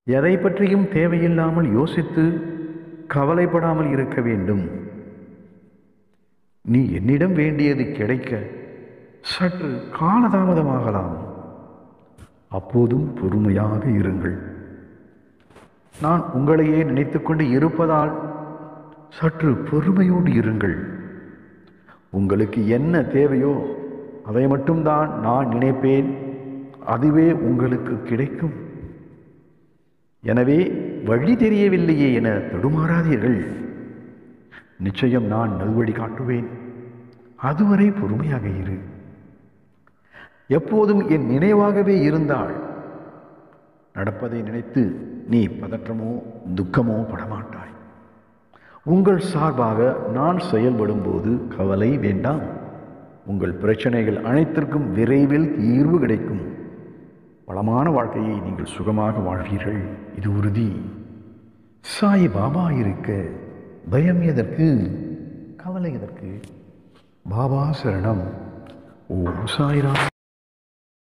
எதை பற்றியும் தேவையில்லாமல் யோசித்து கவலைப்படாமல் இருக்க வேண்டும் நீ என்னிடம் வேண்டியது கிடைக்க சற்று காலதாமதமாகலாம் அப்போதும் பொறுமையாக இருங்கள் நான் உங்களையே நினைத்துக்கொண்டு இருப்பதால் சற்று பொறுமையோடு இருங்கள் உங்களுக்கு என்ன தேவையோ அதை மட்டும்தான் நான் நினைப்பேன் அதுவே உங்களுக்கு கிடைக்கும் எனவே வழி தெரியவில்லையே என தடுமாறாதீர்கள் நிச்சயம் நான் நல்வழி காட்டுவேன் அதுவரை பொறுமையாக இரு எப்போதும் என் நினைவாகவே இருந்தால் நடப்பதை நினைத்து நீ பதற்றமோ துக்கமோ படமாட்டாய் உங்கள் சார்பாக நான் செயல்படும் போது கவலை வேண்டாம் உங்கள் பிரச்சனைகள் அனைத்திற்கும் விரைவில் தீர்வு கிடைக்கும் வளமான வாழ்க்கையை நீங்கள் சுகமாக வாழ்வீர்கள் இது உறுதி சாய் பாபா இருக்க பயம் எதற்கு கவலை எதற்கு பாபா சரணம் ஓ சாய்ராம்